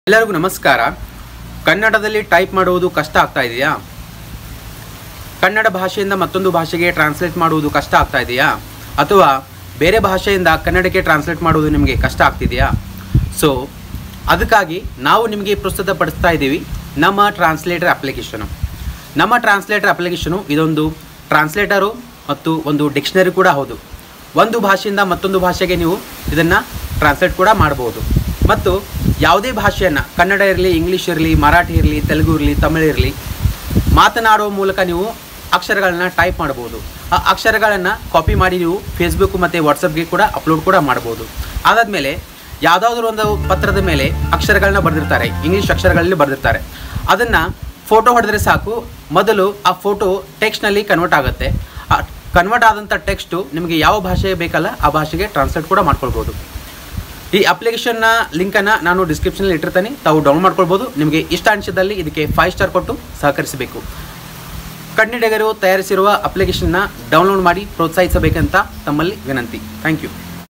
ಎಲ್ಲರಿಗೂ ನಮಸ್ಕಾರ ಕನ್ನಡದಲ್ಲಿ ಟೈಪ್ ಮಾಡುವುದು ಕಷ್ಟ ಆಗ್ತಾ ಇದೆಯಾ ಕನ್ನಡ ಭಾಷೆಯಿಂದ ಮತ್ತೊಂದು ಭಾಷೆಗೆ ಟ್ರಾನ್ಸ್ಲೇಟ್ ಮಾಡುವುದು ಕಷ್ಟ ಆಗ್ತಾ ಇದೆಯಾ ಅಥವಾ ಬೇರೆ ಭಾಷೆಯಿಂದ ಕನ್ನಡಕ್ಕೆ ಟ್ರಾನ್ಸ್ಲೇಟ್ ಮಾಡುವುದು ನಿಮಗೆ ಕಷ್ಟ ಆಗ್ತಿದೆಯಾ ಸೊ ಅದಕ್ಕಾಗಿ ನಾವು ನಿಮಗೆ ಪ್ರಸ್ತುತಪಡಿಸ್ತಾ ಇದ್ದೀವಿ ನಮ್ಮ ಟ್ರಾನ್ಸ್ಲೇಟರ್ ಅಪ್ಲಿಕೇಶನು ನಮ್ಮ ಟ್ರಾನ್ಸ್ಲೇಟರ್ ಅಪ್ಲಿಕೇಶನು ಇದೊಂದು ಟ್ರಾನ್ಸ್ಲೇಟರು ಮತ್ತು ಒಂದು ಡಿಕ್ಷನರಿ ಕೂಡ ಹೌದು ಒಂದು ಭಾಷೆಯಿಂದ ಮತ್ತೊಂದು ಭಾಷೆಗೆ ನೀವು ಇದನ್ನು ಟ್ರಾನ್ಸ್ಲೇಟ್ ಕೂಡ ಮಾಡಬಹುದು ಮತ್ತು ಯಾವುದೇ ಭಾಷೆಯನ್ನು ಕನ್ನಡ ಇರಲಿ ಇಂಗ್ಲೀಷ್ ಇರಲಿ ಮರಾಠಿ ಇರಲಿ ತೆಲುಗು ಇರಲಿ ತಮಿಳು ಇರಲಿ ಮಾತನಾಡುವ ಮೂಲಕ ನೀವು ಅಕ್ಷರಗಳನ್ನ ಟೈಪ್ ಮಾಡ್ಬೋದು ಆ ಅಕ್ಷರಗಳನ್ನು ಕಾಪಿ ಮಾಡಿ ನೀವು ಫೇಸ್ಬುಕ್ ಮತ್ತು ವಾಟ್ಸಪ್ಗೆ ಕೂಡ ಅಪ್ಲೋಡ್ ಕೂಡ ಮಾಡ್ಬೋದು ಅದಾದಮೇಲೆ ಯಾವುದಾದ್ರೂ ಒಂದು ಪತ್ರದ ಮೇಲೆ ಅಕ್ಷರಗಳನ್ನ ಬರೆದಿರ್ತಾರೆ ಇಂಗ್ಲೀಷ್ ಅಕ್ಷರಗಳಲ್ಲಿ ಬರೆದಿರ್ತಾರೆ ಅದನ್ನು ಫೋಟೋ ಹೊಡೆದ್ರೆ ಸಾಕು ಮೊದಲು ಆ ಫೋಟೋ ಟೆಕ್ಸ್ಟ್ನಲ್ಲಿ ಕನ್ವರ್ಟ್ ಆಗುತ್ತೆ ಆ ಕನ್ವರ್ಟ್ ಆದಂಥ ಟೆಕ್ಸ್ಟು ನಿಮಗೆ ಯಾವ ಭಾಷೆ ಬೇಕಲ್ಲ ಆ ಭಾಷೆಗೆ ಟ್ರಾನ್ಸ್ಲೇಟ್ ಕೂಡ ಮಾಡ್ಕೊಳ್ಬೋದು ಈ ಅಪ್ಲಿಕೇಶನ್ನ ಲಿಂಕನ್ನು ನಾನು ಡಿಸ್ಕ್ರಿಪ್ಷನಲ್ಲಿ ಇಟ್ಟಿರ್ತೀನಿ ತಾವು ಡೌನ್ಲೋಡ್ ಮಾಡ್ಕೊಳ್ಬೋದು ನಿಮಗೆ ಇಷ್ಟ ಅನಿಸಿದಲ್ಲಿ ಇದಕ್ಕೆ ಫೈವ್ ಸ್ಟಾರ್ ಕೊಟ್ಟು ಸಹಕರಿಸಬೇಕು ಕನ್ನಡಿಗರು ತಯಾರಿಸಿರುವ ಅಪ್ಲಿಕೇಶನ್ನ ಡೌನ್ಲೋಡ್ ಮಾಡಿ ಪ್ರೋತ್ಸಾಹಿಸಬೇಕಂತ ತಮ್ಮಲ್ಲಿ ವಿನಂತಿ ಥ್ಯಾಂಕ್ ಯು